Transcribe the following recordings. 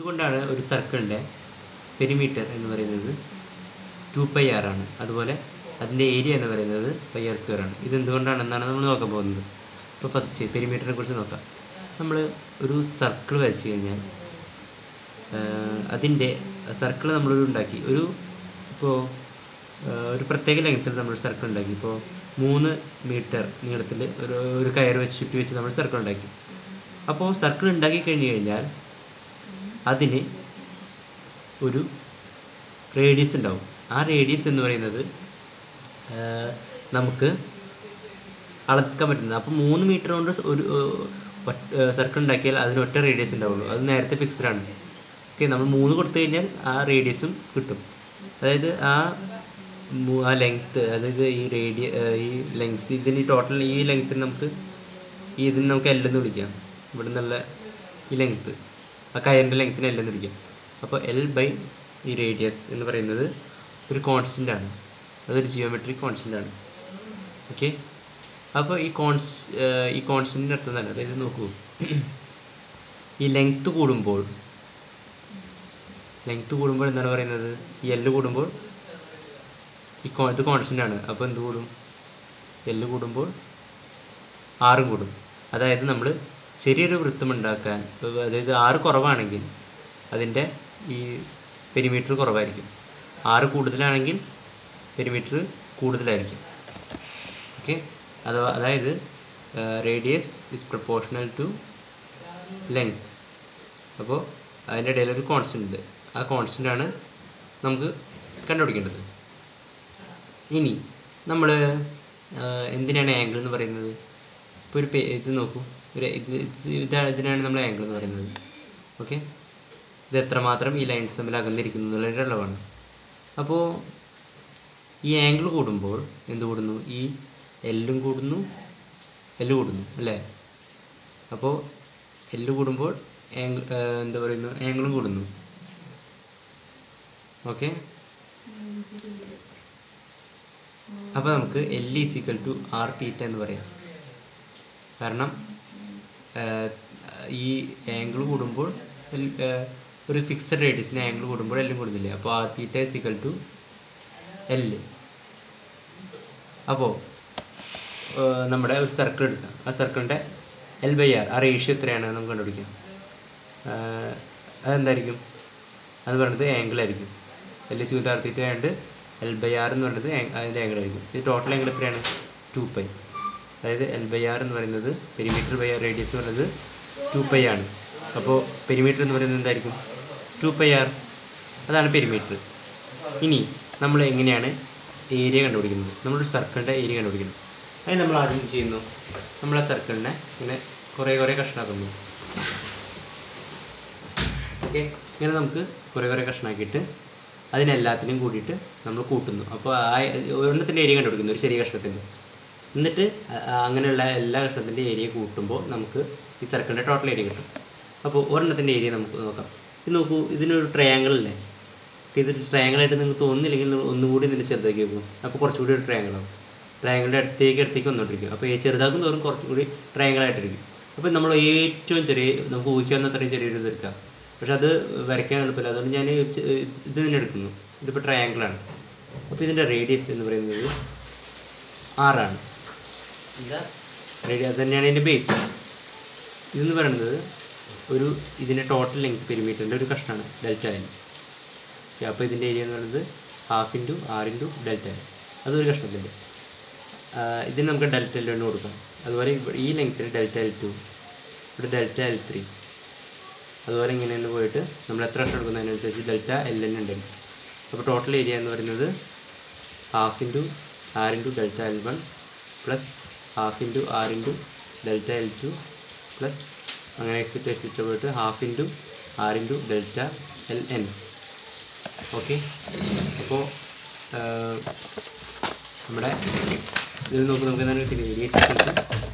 എന്തുകൊണ്ടാണ് ഒരു സർക്കിളിൻ്റെ പെരിമീറ്റർ എന്ന് പറയുന്നത് ടു പൈ ആർ ആണ് അതുപോലെ അതിൻ്റെ ഏരിയ എന്ന് പറയുന്നത് പൈ ആർ സ്ക്വയർ ആണ് ഇത് എന്തുകൊണ്ടാണെന്നാണ് നമ്മൾ നോക്കാൻ പോകുന്നത് ഇപ്പോൾ ഫസ്റ്റ് പെരിമീറ്ററിനെ കുറിച്ച് നോക്കാം നമ്മൾ ഒരു സർക്കിൾ വരച്ച് കഴിഞ്ഞാൽ അതിൻ്റെ സർക്കിൾ നമ്മളൊരു ഉണ്ടാക്കി ഒരു ഇപ്പോൾ ഒരു പ്രത്യേക ലെങ്ത്തിൽ നമ്മൾ സർക്കിൾ ഉണ്ടാക്കി ഇപ്പോൾ മൂന്ന് മീറ്റർ നീളത്തിൽ ഒരു ഒരു കയർ വെച്ച് ചുറ്റി വെച്ച് നമ്മൾ സർക്കിൾ ഉണ്ടാക്കി അപ്പോൾ സർക്കിൾ ഉണ്ടാക്കി കഴിഞ്ഞ് കഴിഞ്ഞാൽ അതിന് ഒരു റേഡിയസ് ഉണ്ടാവും ആ റേഡിയസ് എന്ന് പറയുന്നത് ആ, നമുക്ക് അളക്കാൻ പറ്റുന്നത് അപ്പോൾ മൂന്ന് മീറ്റർ കൊണ്ട് ഒരു സർക്കിൾ ഉണ്ടാക്കിയാൽ അതിന് ഒറ്റ റേഡിയസ് ഉണ്ടാവുള്ളൂ അത് നേരത്തെ ഫിക്സ്ഡ് ആണ് ഓക്കെ നമ്മൾ മൂന്ന് കൊടുത്തു കഴിഞ്ഞാൽ ആ റേഡിയസും കിട്ടും അതായത് ആ മൂ- ആ ലെങ്ത്ത് അതായത് ഈ റേഡിയ ഈ ലെങ്ത്ത് ഇതിന് ടോട്ടൽ ഈ ലെങ്ത്തിന് നമുക്ക് ഈ ഇതിന് നമുക്ക് എൽ എന്ന് വിളിക്കാം ഇവിടെ നിന്നുള്ള ഈ ലെങ്ത്ത് ആ കയറിൻ്റെ ലെങ്ത്തിന് എൽ എന്ന് വിളിക്കാം അപ്പോൾ എൽ ബൈ ഈ റേഡിയസ് എന്ന് പറയുന്നത് ഒരു കോൺസ്റ്റൻ്റ് ആണ് അതൊരു ജിയോമെട്രിക് കോൺസ്റ്റൻ്റ് ആണ് ഓക്കെ അപ്പോൾ ഈ കോൺസ് ഈ കോൺസ്റ്റൻറ്റിൻ്റെ അർത്ഥം തന്നെ അതായത് നോക്കൂ ഈ ലെങ്ത്ത് കൂടുമ്പോൾ ലെങ്ത്ത് കൂടുമ്പോൾ എന്താണ് പറയുന്നത് ഈ എല്ല് കൂടുമ്പോൾ ഈ കോ ഇത് കോൺസ്റ്റൻ്റ് ആണ് അപ്പോൾ എന്ത് കൂടും എല്ല് കൂടുമ്പോൾ ആറും കൂടും അതായത് നമ്മൾ ചെറിയൊരു വൃത്തം ഉണ്ടാക്കാൻ അതായത് ആറ് കുറവാണെങ്കിൽ അതിൻ്റെ ഈ പെരിമീറ്റർ കുറവായിരിക്കും ആറ് കൂടുതലാണെങ്കിൽ പെരിമീറ്റർ കൂടുതലായിരിക്കും ഓക്കെ അഥവാ അതായത് radius is proportional to length അപ്പോൾ അതിൻ്റെ ഇടയിൽ ഒരു കോൺസ്റ്റൻ്റ് ഉണ്ട് ആ കോൺസ്റ്റൻ്റ് ആണ് നമുക്ക് കണ്ടുപിടിക്കേണ്ടത് ഇനി നമ്മൾ എന്തിനാണ് ആംഗിൾ എന്ന് പറയുന്നത് ഇപ്പോൾ ഒരു പേ ഇത് നോക്കൂ ഒരു ഇത് ഇത് ഇതാണ് ഇതിനാണ് നമ്മൾ ആംഗിൾ എന്ന് പറയുന്നത് ഓക്കെ ഇത് എത്രമാത്രം ഈ ലൈൻസ് തമ്മിൽ അകന്നിരിക്കുന്നു എന്നുള്ളതിൻ്റെ അളവാണ് അപ്പോൾ ഈ ആംഗിൾ കൂടുമ്പോൾ എന്ത് കൂടുന്നു ഈ എല്ലും കൂടുന്നു എല്ല് കൂടുന്നു അല്ലേ അപ്പോൾ എല്ല് കൂടുമ്പോൾ ആംഗിൾ എന്താ പറയുന്നു ആംഗിളും കൂടുന്നു ഓക്കെ അപ്പോൾ നമുക്ക് L is equal to R theta എന്ന് പറയാം കാരണം ആഹ്, ഈ ആംഗിൾ കൂടുമ്പോൾ എൽ- ആഹ്, ഒരു ഫിക്സഡ് റേഡിയസിന് ആംഗിൾ കൂടുമ്പോൾ എല്ലും കൂടുന്നില്ലേ അപ്പോൾ R theta is equal to L അപ്പോൾ നമ്മുടെ ഒരു സർക്കിൾ എടുക്കാം ആ സർക്കിളിൻ്റെ എൽ ബൈ ആർ ആ റേഷ്യോ എത്രയാണ് നമുക്ക് കണ്ടുപിടിക്കാം ആഹ്, അതെന്തായിരിക്കും അത് പറയുന്നത് ആംഗിൾ ആയിരിക്കും എൽ സി ആർ തീറ്റ ആയതുകൊണ്ട് എൽ ബൈ ആർ എന്ന് പറയുന്നത് ആംഗ്- അതിൻ്റെ ആംഗിൾ ആയിരിക്കും ഇത് ടോട്ടൽ ആംഗിൾ എത്രയാണ് ടു പൈ അതായത് എൽ ബൈ ആർ എന്ന് പറയുന്നത് പെരിമീറ്റർ ബൈ ആർ റേഡിയസ് എന്ന് പറയുന്നത് ടു പൈ ആണ് അപ്പോൾ പെരിമീറ്റർ എന്ന് പറയുന്നത് എന്തായിരിക്കും ടു പൈ ആർ അതാണ് പെരിമീറ്റർ ഇനി നമ്മൾ എങ്ങനെയാണ് ഏരിയ കണ്ടുപിടിക്കുന്നത് നമ്മളൊരു സർക്കിളിൻ്റെ ഏരിയ കണ്ടുപിടിക്കണം അതിന് നമ്മൾ ആദ്യം എന്ത് ചെയ്യുന്നു നമ്മൾ ആ സർക്കിളിനെ ഇങ്ങനെ കുറേ കുറേ കഷ്ണാക്കുന്നു ഓക്കെ ഇങ്ങനെ നമുക്ക് കുറേ കുറേ കഷ്ണാക്കിയിട്ട് അതിനെല്ലാത്തിനെയും കൂടിയിട്ട് നമ്മൾ കൂട്ടുന്നു അപ്പോൾ ആ ഒരെണ്ണത്തിൻ്റെ ഏരിയ കണ്ടുപിടിക്കുന്നു ഒരു ചെറിയ കഷ്ണത്തിൻ്റെ എന്നിട്ട് അ- ആ അങ്ങനെയുള്ള എല്ലാ കഷ്ണത്തിൻ്റെ ഏരിയ കൂട്ടുമ്പോൾ നമുക്ക് ഈ സർക്കിളിൻ്റെ ടോട്ടൽ ഏരിയ കിട്ടും അപ്പോൾ ഒരെണ്ണത്തിൻ്റെ ഏരിയ നമുക്ക് നോക്കാം ഇത് നോക്കൂ ഇതിനൊരു ട്രയാങ്കിൾ അല്ലേ ഇത് ട്രയാങ്കിൾ ആയിട്ട് നിങ്ങൾക്ക് തോന്നുന്നില്ലെങ്കിൽ നിങ്ങൾ ഒന്നും കൂടി ഇതിൻ്റെ ചെറുതാക്കി വെക്കും അപ്പോൾ കുറച്ചുകൂടി ഒരു ട്രയാങ്കിൾ ആവും ട്രയാങ്കിളിൻ്റെ അടുത്തേക്ക് അടുത്തേക്ക് വന്നുകൊണ്ടിരിക്കും അപ്പോൾ ഈ ചെറുതാക്കും തോറും കുറച്ചും കൂടി ട്രയാങ്കിൾ ആയിട്ടിരിക്കും അപ്പോൾ നമ്മൾ ഏറ്റവും ചെറിയ നമുക്ക് ഊഹിക്കാവുന്ന അത്രയും ചെറിയൊരു ഇത് എടുക്കാം പക്ഷെ അത് വരയ്ക്കാൻ എളുപ്പമില്ല അതുകൊണ്ട് ഞാൻ ഒരു ചെ- ഇത് തന്നെ എടുക്കുന്നു ഇതിപ്പോൾ ട്രയാങ്കിളാണ് അപ്പോൾ ഇതിൻ്റെ റേഡിയസ് എന്ന് പറയുന്നത് ആറാണ് എന്താ റേഡിയസ് അത് തന്നെയാണ് ഇതിൻ്റെ ബേസ് ഇതെന്ന് പറയുന്നത് ഒരു ഇതിൻ്റെ ടോട്ടൽ ലെങ്ത് പെരിമീറ്ററിൻ്റെ ഒരു കഷ്ണമാണ് ഡെൽറ്റ എൽ അപ്പോൾ ഇതിൻ്റെ ഏരിയ എന്ന് പറയുന്നത് half into R into delta L അതൊരു കഷ്ണത്തിൻ്റെ ഇതിന് നമുക്ക് ഡെൽറ്റ എൽ എന്ന് കൊടുക്കാം അതുപോലെ ഇവിടെ ഈ ലെങ്ത്തിന് ഡെൽറ്റ എൽ ടു ഇവിടെ ഡെൽറ്റ എൽ ത്രീ അതുപോലെ ഇങ്ങനെ തന്നെ പോയിട്ട് നമ്മൾ എത്ര കഷ്ണം എടുക്കുന്നതിനനുസരിച്ച് ഡെൽറ്റ എൽ എൻ ഉണ്ട് അപ്പോൾ ടോട്ടൽ ഏരിയ എന്ന് പറയുന്നത് half into R into delta L one plus half into R into delta L two പ്ലസ് അങ്ങനെ എക്സിറ്റ് എക്സിറ്റ് പോയിട്ട് half into R into delta L N okay അപ്പോൾ നമ്മുടെ ഇത് നോക്കുമ്പോൾ നമുക്ക് എന്താണ് കിട്ടിയത് area is equal to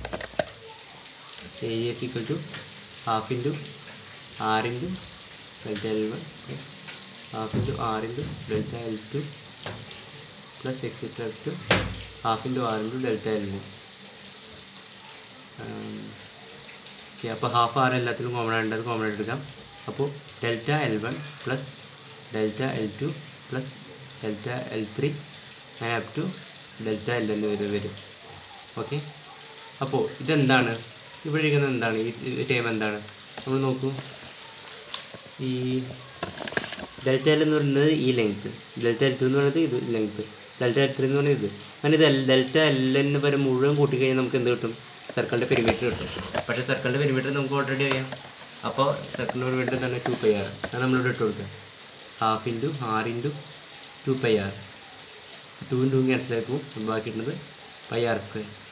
area is equal to half into R into delta L one plus half into R into delta L two plus etcetera to half into R into delta L one okay അപ്പോൾ half R എല്ലാത്തിലും common ആയിട്ട് അത് common ആയിട്ട് എടുക്കാം അപ്പോൾ delta L one plus delta L two plus delta L three അങ്ങനെ up to delta L എന്ന് വരെ വരും ഓക്കെ അപ്പോൾ ഇതെന്താണ് ഇവിടെ ഇരിക്കുന്നത് എന്താണ് ഈ ടൈം എന്താണ് നമ്മൾ നോക്കൂ ഈ ഡെൽറ്റ എൽ എന്ന് പറയുന്നത് ഈ ലെങ്ത് ഡെൽറ്റ എൽ ടു എന്ന് പറയുന്നത് ഇത് ലെങ്ത് ഡെൽറ്റ എൽ ത്രീ എന്ന് പറയുന്നത് ഇത് അങ്ങനെ ഇത് ഡെൽറ്റ എല്ലിന് വരെ മുഴുവൻ കൂട്ടിക്കഴിഞ്ഞാൽ നമുക്ക് എന്ത് കിട്ടും സർക്കിളിൻ്റെ പെരിമീറ്റർ കിട്ടും പക്ഷേ സർക്കിളിൻ്റെ പെരിമീറ്റർ നമുക്ക് ഓൾറെഡി അറിയാം അപ്പോൾ സർക്കിളിൻ്റെ പെരിമീറ്റർ തന്നെ ടു പൈ ആർ അത് നമ്മളിവിടെ ഇട്ട് കൊടുക്കുക half into R into two pi R two into cancel ആയി പോകും ബാക്കിയിട്ടുള്ളത് പൈ ആർ സ്ക്വയർ